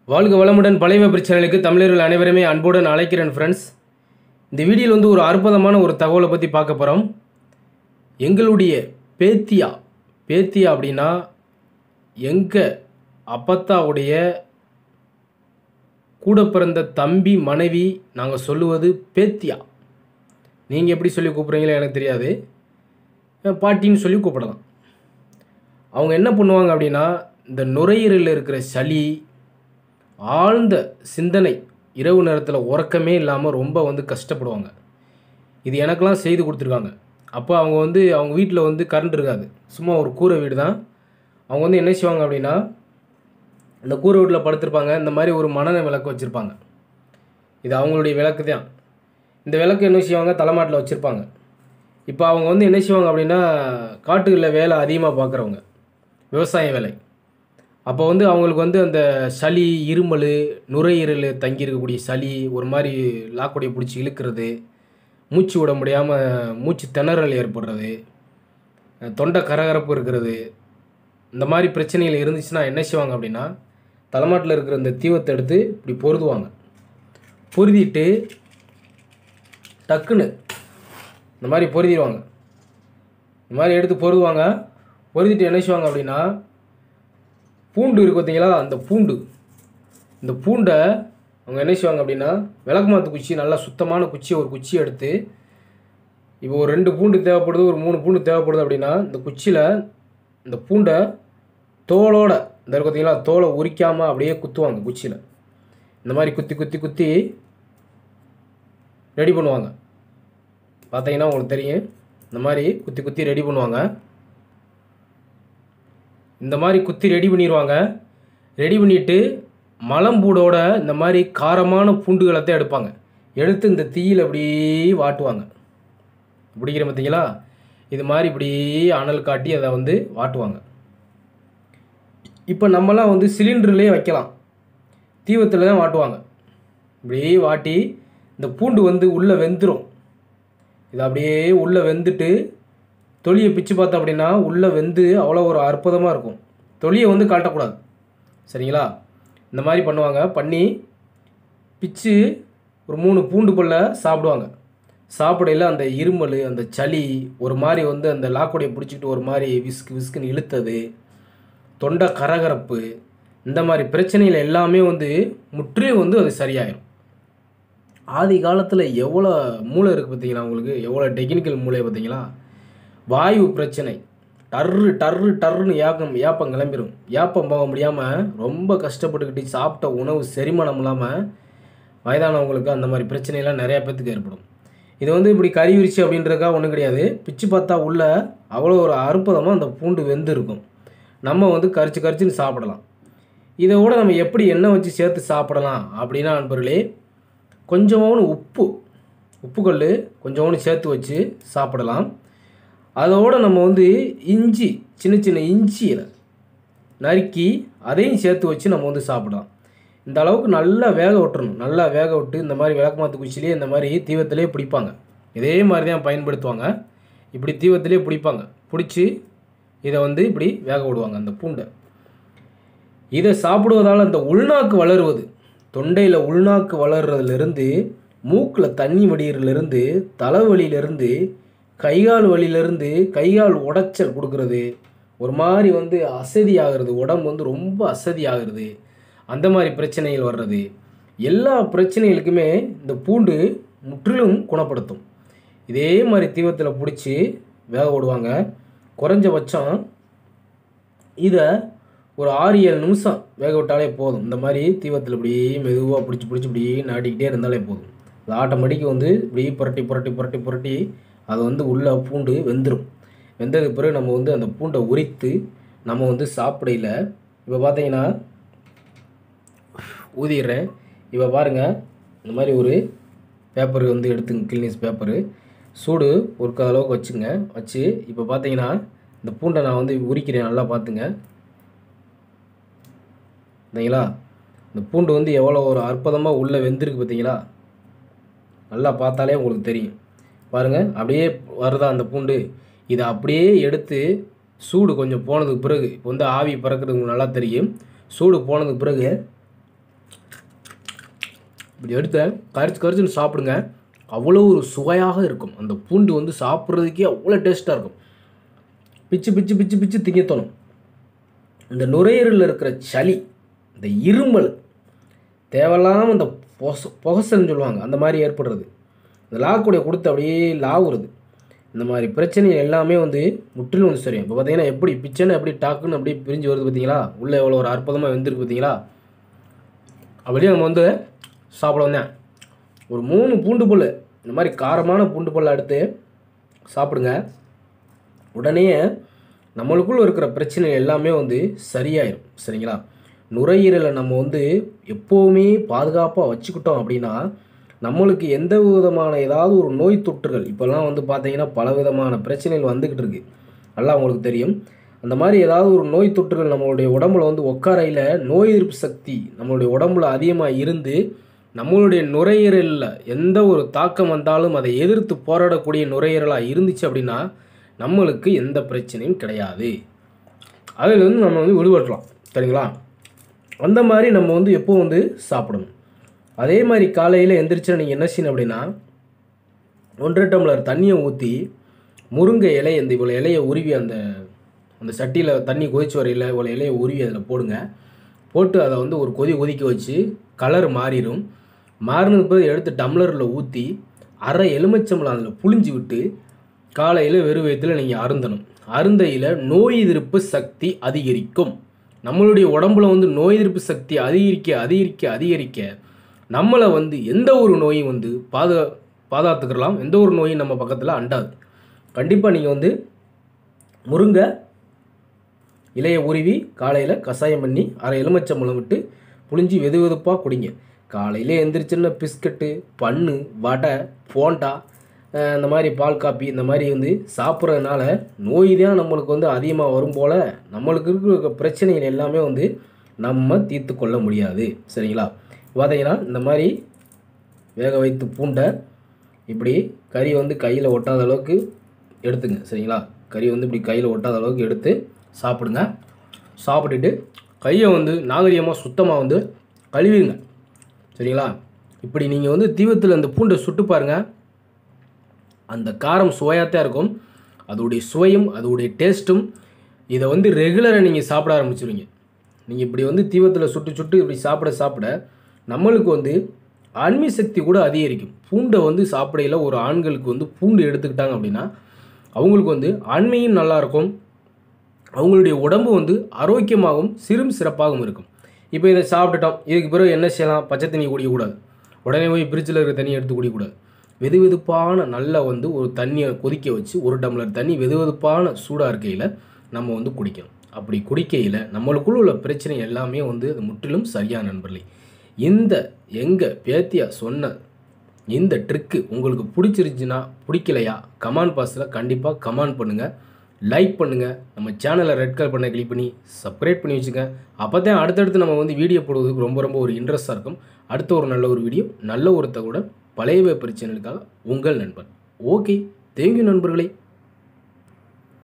வாழ்க வளமுடன் பழைய பிரச்சனைகளுக்கு தமிழர்கள் அனைவருமே அன்புடன் அழைக்கிறேன் ஃப்ரெண்ட்ஸ் இந்த வீடியோவில் வந்து ஒரு அற்புதமான ஒரு தகவலை பற்றி பார்க்க போகிறோம் எங்களுடைய பேத்தியா பேத்தியா அப்படின்னா எங்கள் அப்பத்தாவுடைய கூட பிறந்த தம்பி மனைவி நாங்கள் சொல்லுவது பேத்தியா நீங்கள் எப்படி சொல்லி கூப்பிட்றீங்களோ எனக்கு தெரியாது அஹ் பாட்டின்னு சொல்லி கூப்பிடலாம் அவங்க என்ன பண்ணுவாங்க அப்படின்னா இந்த நுரையீரலில் இருக்கிற சளி ஆழ்ந்த சிந்தனை இரவு நேரத்தில் உறக்கமே இல்லாமல் ரொம்ப வந்து கஷ்டப்படுவாங்க இது எனக்கெல்லாம் செய்து கொடுத்துருக்காங்க அப்போ அவங்க வந்து அவங்க வீட்டில் வந்து கரண்ட் இருக்காது சும்மா ஒரு கூரை வீடு தான் அவங்க வந்து என்ன செய்வாங்க அப்படின்னா இந்த கூரை வீட்டில் படுத்திருப்பாங்க இந்த மாதிரி ஒரு மணன விளக்கு வச்சுருப்பாங்க இது அவங்களுடைய விளக்கு தான் இந்த விளக்கு என்ன செய்வாங்க தலைமாட்டில் வச்சுருப்பாங்க இப்போ அவங்க வந்து என்ன செய்வாங்க அப்படின்னா காட்டுகளில் வேலை அதிகமாக பார்க்குறவங்க விவசாய வேலை அப்போ வந்து அவங்களுக்கு வந்து அந்த சளி இருமல் நுரையீரல் தங்கி இருக்கக்கூடிய சளி ஒரு மாதிரி லாக்கொடியை பிடிச்சி இழுக்கிறது மூச்சு விட முடியாமல் மூச்சு திணறல் ஏற்படுறது அஹ் தொண்டை கரகரப்பு இருக்கிறது இந்த மாதிரி பிரச்சனைகள் இருந்துச்சுன்னா என்ன செய்வாங்க அப்படின்னா தலைமாட்டில் இருக்கிற இந்த தீவத்தை எடுத்து இப்படி பொருதுவாங்க பொருதிட்டு டக்குன்னு இந்த மாதிரி பொருதிடுவாங்க இந்த மாதிரி எடுத்து பொருதுவாங்க பொருதிட்டு என்ன செய்வாங்க அப்படின்னா பூண்டு இருக்கு பார்த்தீங்களா அந்த பூண்டு இந்த பூண்டை அவங்க என்ன செய்வாங்க அப்படின்னா விளக்குமாத்து குச்சி நல்லா சுத்தமான குச்சி ஒரு குச்சி எடுத்து இப்போ ஒரு ரெண்டு பூண்டு தேவைப்படுது ஒரு மூணு பூண்டு தேவைப்படுது அப்படின்னா இந்த குச்சியில் இந்த பூண்டை தோலோட இந்த இருக்கு பார்த்தீங்களா தோலை உரிக்காமல் அப்படியே குத்துவாங்க குச்சியில் இந்த மாதிரி குத்தி குத்தி குத்தி ரெடி பண்ணுவாங்க பார்த்தீங்கன்னா உங்களுக்கு தெரியும் இந்த மாதிரி குத்தி குத்தி ரெடி பண்ணுவாங்க இந்த மாதிரி குத்தி ரெடி பண்ணிடுவாங்க ரெடி பண்ணிவிட்டு மலம்பூடோட இந்த மாதிரி காரமான பூண்டுகளை தான் எடுப்பாங்க எடுத்து இந்த தீயில் அப்படியே வாட்டுவாங்க பிடிக்கிற பார்த்தீங்களா இது மாதிரி இப்படி அனல் காட்டி அதை வந்து வாட்டுவாங்க இப்போ நம்மலாம் வந்து சிலிண்டர்லேயே வைக்கலாம் தீவத்தில் தான் வாட்டுவாங்க இப்படியே வாட்டி இந்த பூண்டு வந்து உள்ளே வெந்துடும் இது அப்படியே உள்ளே வெந்துட்டு தொலியை பிச்சு பார்த்தோம் அப்படின்னா உள்ளே வெந்து அவ்வளோ ஒரு அற்புதமாக இருக்கும் தொலியை வந்து காட்டக்கூடாது சரிங்களா இந்த மாதிரி பண்ணுவாங்க பண்ணி பிச்சு ஒரு மூணு பூண்டு பல்ல சாப்பிடுவாங்க சாப்பிடையில் அந்த இருமல் அந்த சளி ஒரு மாதிரி வந்து அந்த லாக்கொடையை பிடிச்சிக்கிட்டு ஒரு மாதிரி விஸ்கு விஸ்குன்னு இழுத்தது தொண்டை கரகரப்பு இந்த மாதிரி பிரச்சனைகள் எல்லாமே வந்து முற்றிலும் வந்து அது சரியாயிடும் ஆதி காலத்தில் எவ்வளோ மூளை இருக்குது பார்த்தீங்களா உங்களுக்கு எவ்வளோ டெக்னிக்கல் மூளை பார்த்தீங்களா வாயு பிரச்சனை டர்ரு டர்ரு டர்ருன்னு ஏக்கம் ஏப்பம் கிளம்பிடும் ஏப்பம் போக முடியாமல் ரொம்ப கஷ்டப்பட்டுக்கிட்டு சாப்பிட்ட உணவு செரிமானம் இல்லாமல் வயதானவங்களுக்கு அந்த மாதிரி பிரச்சனைலாம் நிறையா பேத்துக்கு ஏற்படும் இது வந்து இப்படி கறி விரிச்சு அப்படின்றக்கா ஒன்றும் கிடையாது பிச்சு பார்த்தா உள்ள அவ்வளோ ஒரு அற்புதமாக அந்த பூண்டு வெந்து இருக்கும் நம்ம வந்து கரிச்சு கரிச்சுன்னு சாப்பிடலாம் இதை விட நம்ம எப்படி எண்ணெய் வச்சு சேர்த்து சாப்பிடலாம் அப்படின்னா நண்பர்களே கொஞ்சோண்டு உப்பு உப்புக்கல் கொஞ்சோண்டு சேர்த்து வச்சு சாப்பிடலாம் அதோடு நம்ம வந்து இஞ்சி சின்ன சின்ன இஞ்சியை நறுக்கி அதையும் சேர்த்து வச்சு நம்ம வந்து சாப்பிடலாம் இந்த அளவுக்கு நல்லா வேக விட்டுறணும் நல்லா வேக விட்டு இந்த மாதிரி விளக்குமாத்து குச்சிலேயே இந்த மாதிரி தீவத்திலே பிடிப்பாங்க இதே மாதிரி தான் பயன்படுத்துவாங்க இப்படி தீவத்திலே பிடிப்பாங்க பிடிச்சி இதை வந்து இப்படி வேக விடுவாங்க அந்த பூண்டை இதை சாப்பிடுவதால் அந்த உள்நாக்கு வளருவது தொண்டையில் உள்நாக்கு வளர்றதுலேருந்து மூக்கில் தண்ணி வடிகிறதுலேருந்து தலைவலியிலேருந்து கைகால் வலியிலேருந்து கைகால் உடைச்சல் கொடுக்கறது ஒரு மாதிரி வந்து அசதி ஆகிறது உடம்பு வந்து ரொம்ப அசதி ஆகிறது அந்த மாதிரி பிரச்சனைகள் வர்றது எல்லா பிரச்சனைகளுக்குமே இந்த பூண்டு முற்றிலும் குணப்படுத்தும் இதே மாதிரி தீவத்தில் பிடிச்சி வேக விடுவாங்க குறைஞ்சபட்சம் இதை ஒரு ஆறு ஏழு நிமிஷம் வேக விட்டாலே போதும் இந்த மாதிரி தீவத்தில் இப்படியே மெதுவாக பிடிச்சி பிடிச்சி இப்படியே நாட்டிக்கிட்டே இருந்தாலே போதும் அது ஆட்டோமேட்டிக் வந்து இப்படி புரட்டி புரட்டி புரட்டி புரட்டி அது வந்து உள்ள பூண்டு வெந்துடும் வெந்ததுக்கு பிறகு நம்ம வந்து அந்த பூண்டை உரித்து நம்ம வந்து சாப்பிடையில இப்போ பார்த்தீங்கன்னா ஊதிடுறேன் இப்போ பாருங்கள் இந்த மாதிரி ஒரு பேப்பர் வந்து எடுத்துங்க கிளினிஸ் பேப்பரு சூடு ஒரு அளவுக்கு வச்சுங்க வச்சு இப்போ பார்த்தீங்கன்னா இந்த பூண்டை நான் வந்து உரிக்கிறேன் நல்லா பார்த்துங்க பார்த்தீங்களா இந்த பூண்டு வந்து எவ்வளோ ஒரு அற்புதமாக உள்ளே வெந்திருக்கு பார்த்தீங்களா நல்லா பார்த்தாலே உங்களுக்கு தெரியும் பாருங்கள் அப்படியே வருதா அந்த பூண்டு இதை அப்படியே எடுத்து சூடு கொஞ்சம் போனதுக்கு பிறகு இப்போ வந்து ஆவி பறக்கிறதுக்கு உங்களுக்கு நல்லா தெரியும் சூடு போனதுக்கு பிறகு இப்படி எடுத்து கரிச்சு கரிச்சுன்னு சாப்பிடுங்க அவ்வளோ ஒரு சுவையாக இருக்கும் அந்த பூண்டு வந்து சாப்பிட்றதுக்கே அவ்வளோ டேஸ்ட்டாக இருக்கும் பிச்சு பிச்சு பிச்சு பிச்சு திங்க தோணும் இந்த நுரையீரலில் இருக்கிற சளி இந்த இருமல் தேவையில்லாமல் இந்த பொச புகசல்னு சொல்லுவாங்க அந்த மாதிரி ஏற்படுறது இந்த லாக்குடைய கொடுத்து அப்படியே லாவுறது இந்த மாதிரி பிரச்சனை எல்லாமே வந்து முற்றிலும் வந்து சரியும் இப்போ பார்த்தீங்கன்னா எப்படி பிச்சனை எப்படி டாக்குன்னு அப்படியே பிரிஞ்சு வருது பார்த்தீங்களா உள்ளே எவ்வளோ ஒரு அற்புதமாக வெந்திருக்கு பார்த்தீங்களா அப்படியே நம்ம வந்து சாப்பிட வந்தேன் ஒரு மூணு பூண்டு பல் இந்த மாதிரி காரமான பூண்டு பல்லை எடுத்து சாப்பிடுங்க உடனே நம்மளுக்குள்ள இருக்கிற பிரச்சனை எல்லாமே வந்து சரியாயிடும் சரிங்களா நுரையீரலை நம்ம வந்து எப்போவுமே பாதுகாப்பாக வச்சுக்கிட்டோம் அப்படின்னா நம்மளுக்கு எந்த விதமான ஏதாவது ஒரு நோய் தொற்றுகள் இப்போல்லாம் வந்து பார்த்தீங்கன்னா பல விதமான பிரச்சனைகள் வந்துக்கிட்டு இருக்கு நல்லா உங்களுக்கு தெரியும் அந்த மாதிரி ஏதாவது ஒரு நோய் தொற்றுகள் நம்மளுடைய உடம்புல வந்து உட்காரையில் நோய் எதிர்ப்பு சக்தி நம்மளுடைய உடம்புல அதிகமாக இருந்து நம்மளுடைய நுரையீரலில் எந்த ஒரு தாக்கம் வந்தாலும் அதை எதிர்த்து போராடக்கூடிய நுரையீரலாக இருந்துச்சு அப்படின்னா நம்மளுக்கு எந்த பிரச்சனையும் கிடையாது அதில் வந்து நம்ம வந்து விடுபடலாம் சரிங்களா அந்த மாதிரி நம்ம வந்து எப்போ வந்து சாப்பிடணும் அதே மாதிரி காலையில் எந்திரிச்சு நீங்கள் என்ன செய்யணும் அப்படின்னா ஒன்றரை டம்ளர் தண்ணியை ஊற்றி முருங்கை இலை இந்த இவ்வளோ இலையை உருவி அந்த அந்த சட்டியில் தண்ணி கொதிச்சு வரையில் இவ்வளோ இலையை உருவி அதில் போடுங்க போட்டு அதை வந்து ஒரு கொதி கொதிக்க வச்சு கலர் மாறிடும் மாறினது பிறகு எடுத்து டம்ளரில் ஊற்றி அரை எலுமிச்சம்பழம் அதில் புழிஞ்சு விட்டு காலையில் வெறும் வயிற்றில் நீங்கள் அருந்தணும் அருந்தையில் நோய் எதிர்ப்பு சக்தி அதிகரிக்கும் நம்மளுடைய உடம்புல வந்து நோய் எதிர்ப்பு சக்தி அதிகரிக்க அதிகரிக்க அதிகரிக்க நம்மளை வந்து எந்த ஒரு நோயும் வந்து பாதுகா பாதுகாத்துக்கலாம் எந்த ஒரு நோயும் நம்ம பக்கத்தில் அண்டாது கண்டிப்பாக நீங்கள் வந்து முருங்கை இலையை உருவி காலையில் கஷாயம் பண்ணி அரை எலுமிச்சம்பழம் விட்டு புளிஞ்சி வெது வெதுப்பாக குடிங்க காலையில் எந்திரிச்சுன்னா பிஸ்கட்டு பன்னு வடை போண்டா அஹ் இந்த மாதிரி பால் காப்பி இந்த மாதிரி வந்து சாப்பிட்றதுனால நோய் தான் நம்மளுக்கு வந்து அதிகமாக வரும் போல் நம்மளுக்கு இருக்கிற பிரச்சனைகள் எல்லாமே வந்து நம்ம தீர்த்து கொள்ள முடியாது சரிங்களா பார்த்தீங்கன்னா இந்த மாதிரி வேக வைத்து பூண்டை இப்படி கறி வந்து கையில் ஒட்டாத அளவுக்கு எடுத்துங்க சரிங்களா கறி வந்து இப்படி கையில் ஒட்டாத அளவுக்கு எடுத்து சாப்பிடுங்க சாப்பிட்டுட்டு கையை வந்து நாகரிகமாக சுத்தமாக வந்து கழுவிடுங்க சரிங்களா இப்படி நீங்கள் வந்து தீவத்தில் அந்த பூண்டை சுட்டு பாருங்க அந்த காரம் சுவையாகத்தான் இருக்கும் அதோடைய சுவையும் அதோடைய டேஸ்ட்டும் இதை வந்து ரெகுலராக நீங்கள் சாப்பிட ஆரம்பிச்சிருவீங்க நீங்கள் இப்படி வந்து தீவத்தில் சுட்டு சுட்டு இப்படி சாப்பிட சாப்பிட நம்மளுக்கு வந்து ஆன்மீக சக்தி கூட அதிகரிக்கும் பூண்டை வந்து சாப்பிடையில ஒரு ஆண்களுக்கு வந்து பூண்டு எடுத்துக்கிட்டாங்க அப்படின்னா அவங்களுக்கு வந்து ஆண்மையும் நல்லா இருக்கும் அவங்களுடைய உடம்பு வந்து ஆரோக்கியமாகவும் சிறும் சிறப்பாகவும் இருக்கும் இப்போ இதை சாப்பிட்டுட்டோம் இதுக்கு பிறகு என்ன செய்யலாம் பச்சை தண்ணி குடிக்கக்கூடாது உடனே போய் ஃப்ரிட்ஜில் இருக்கிற தண்ணியை எடுத்து குடிக்கக்கூடாது வெது வெதுப்பான நல்லா வந்து ஒரு தண்ணியை கொதிக்க வச்சு ஒரு டம்ளர் தண்ணி வெது வெதுப்பான சூடாக இருக்கையில் நம்ம வந்து குடிக்கணும் அப்படி குடிக்கையில் நம்மளுக்குள்ள உள்ள பிரச்சனை எல்லாமே வந்து அது முற்றிலும் சரியான நண்பர்களே இந்த எங்கள் பேத்தியா சொன்ன இந்த ட்ரிக்கு உங்களுக்கு பிடிச்சிருந்துச்சுன்னா பிடிக்கலையா கமெண்ட் பாக்ஸில் கண்டிப்பாக கமெண்ட் பண்ணுங்கள் லைக் பண்ணுங்கள் நம்ம சேனலை ரெட் கலர் பண்ண கிளிக் பண்ணி சப்ஸ்கிரைப் பண்ணி வச்சுங்க அப்போ தான் அடுத்தடுத்து நம்ம வந்து வீடியோ போடுவதுக்கு ரொம்ப ரொம்ப ஒரு இன்ட்ரெஸ்ட்டாக இருக்கும் அடுத்த ஒரு நல்ல ஒரு வீடியோ நல்ல ஒரு தகவலுடன் பழைய பிரச்சனைகளுக்காக உங்கள் நண்பன் ஓகே தேங்க்யூ நண்பர்களே